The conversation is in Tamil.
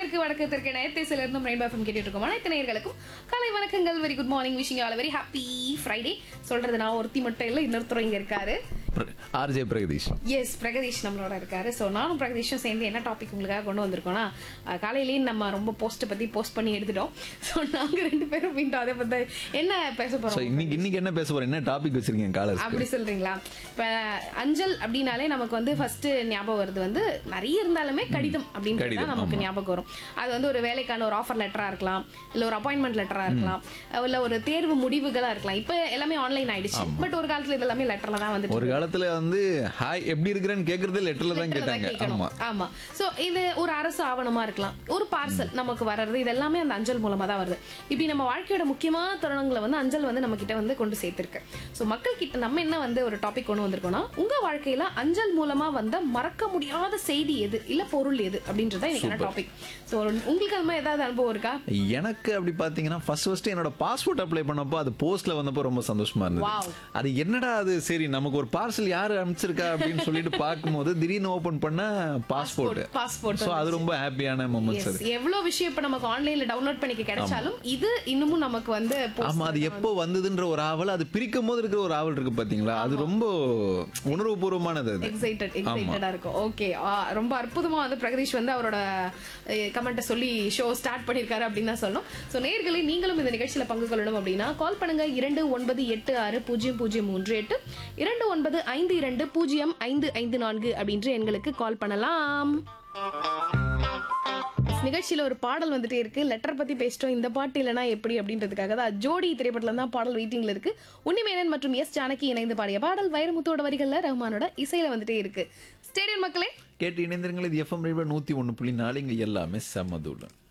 தெற்கு வடக்கு தெற்கு நேரத்தை இருந்தும் ரெயின்போ எஃப்எம் கேட்டுட்டு இருக்கோம் அனைத்து நேயர்களுக்கும் காலை வணக்கங்கள் very good morning wishing all very happy Friday சொல்றது நான் ஒருத்தி மட்டும் இல்லை இன்னொருத்தரும் இங்க இருக்காரு ஆர்ஜே பிரகதீஷ் எஸ் பிரகதீஷ் நம்மளோட இருக்காரு ஸோ நானும் பிரகதீஷும் சேர்ந்து என்ன டாபிக் உங்களுக்காக கொண்டு வந்திருக்கோம்னா அஹ், காலையிலேயே நம்ம ரொம்ப போஸ்ட்டை பத்தி போஸ்ட் பண்ணி எடுத்துட்டோம் ஸோ நாங்க ரெண்டு பேரும் மீண்டும் அதை பத்தி என்ன பேச ஸோ போறோம் இன்னைக்கு இன்னைக்கு என்ன பேச போறோம் என்ன டாபிக் வச்சிருக்கீங்க காலர்ஸ் அப்படி சொல்றீங்களா இப்ப அஞ்சல் அப்படின்னாலே நமக்கு வந்து ஃபர்ஸ்ட் ஞாபகம் வருது வந்து நிறைய இருந்தாலுமே கடிதம் அப்படின்றது தான் கடிதம், நமக்கு ஞாபகம் வரும் அது வந்து ஒரு வேலைக்கான ஒரு ஆஃபர் லெட்டரா இருக்கலாம் இல்ல ஒரு அப்பாயின்மெண்ட் லெட்டரா இருக்கலாம் இல்ல ஒரு தேர்வு முடிவுகளா இருக்கலாம் இப்ப எல்லாமே ஆன்லைன் ஆயிடுச்சு பட் ஒரு காலத்துல இது எல்லாமே லெட்டர்ல தான் வந்துட்டு ஒரு காலத்துல வந்து ஹாய் எப்படி இருக்கிறேன்னு கேக்குறது லெட்டர்ல தான் லெட்டர்ல தான் கேட்டாங்க கேட்கணும். ஆமா ஆமா சோ இது ஒரு அரசு ஆவணமா இருக்கலாம் ஒரு பார்சல் நமக்கு வர்றது இது எல்லாமே அந்த அஞ்சல் மூலமா தான் வருது இப்படி நம்ம வாழ்க்கையோட முக்கியமான தருணங்களை வந்து அஞ்சல் வந்து நம்ம கிட்ட வந்து கொண்டு சேர்த்திருக்கு சோ மக்கள் கிட்ட நம்ம என்ன வந்து ஒரு டாபிக் கொண்டு வந்திருக்கோம்னா உங்க வாழ்க்கையில அஞ்சல் மூலமா வந்த மறக்க முடியாத செய்தி எது இல்ல பொருள் எது அப்படின்றத எனக்கு டாபிக் சோ உங்களுக்கு அந்த மாதிரி ஏதாவது அனுபவம் இருக்கா எனக்கு அப்படி பாத்தீங்கன்னா ஃபர்ஸ்ட் ஃபர்ஸ்ட் என்னோட பாஸ்போர்ட் அப்ளை பண்ணப்போ அது போஸ்ட்ல வந்தப்போ ரொம்ப சந்தோஷமா Wow. இருந்தது அது என்னடா அது சரி நமக்கு ஒரு பார்சல் யாரு அனுப்பிச்சிருக்கா அப்படின்னு சொல்லிட்டு பார்க்கும்போது திடீர்னு ஓபன் பண்ண பாஸ்போர்ட் பாஸ்போர்ட் ஸோ அது ரொம்ப ஹாப்பியான மூமெண்ட்ஸ் எஸ் அது எவ்வளவு விஷயம் இப்ப நமக்கு ஆன்லைன்ல டவுன்லோட் பண்ணிக்க கிடைச்சாலும் இது இன்னமும் நமக்கு வந்து post ஆமா அது எப்போ வந்ததுன்ற ஒரு ஆவல் அது பிரிக்கும் போது இருக்கிற ஒரு ஆவல் இருக்கு பாத்தீங்களா அது ரொம்ப உணர்வுபூர்வமானது அது எக்ஸைட்டட் எக்ஸைட்டடா இருக்கும் ஓகே ரொம்ப அற்புதமா வந்து பிரகதீஷ் வந்து அவரோட கமெண்ட்டை சொல்லி ஷோ ஸ்டார்ட் பண்ணியிருக்காரு அப்படின்னு தான் சொல்லணும் ஸோ நேர்களே நீங்களும் இந்த நிகழ்ச்சியில பங்கு கொள்ளணும் அப்படின்னா கால் பண்ணுங்க இரண்டு ஒன்பது எட்டு ஆறு பூஜ்ஜியம் பூஜ்ஜியம் மூன்று எட்டு இரண்டு ஒன்பது ஐந்து இரண்டு பூஜ்ஜியம் ஐந்து ஐந்து நான்கு அப்படின்ற எண்களுக்கு கால் பண்ணலாம் நிகழ்ச்சியில ஒரு பாடல் வந்துட்டே இருக்கு லெட்டர் பத்தி பேசிட்டோம் இந்த பாட்டு இல்லைனா எப்படி அப்படின்றதுக்காக தான் ஜோடி திரைப்படத்துல தான் பாடல் வெயிட்டிங்ல இருக்கு உன்னிமேனன் மற்றும் எஸ் ஜானகி இணைந்து பாடிய பாடல் வைரமுத்தோட வரிகள்ல ரஹ்மானோட இசையில வந்துட்டே இருக்கு ஸ்டேடியம் மக்களே கேட்டு இணைந்திருங்கள் இது எஃப்எம் ரேடியோ நூத்தி ஒண்ணு புள்ளி நாலு இங்க எல்லாமே செம்மதூள்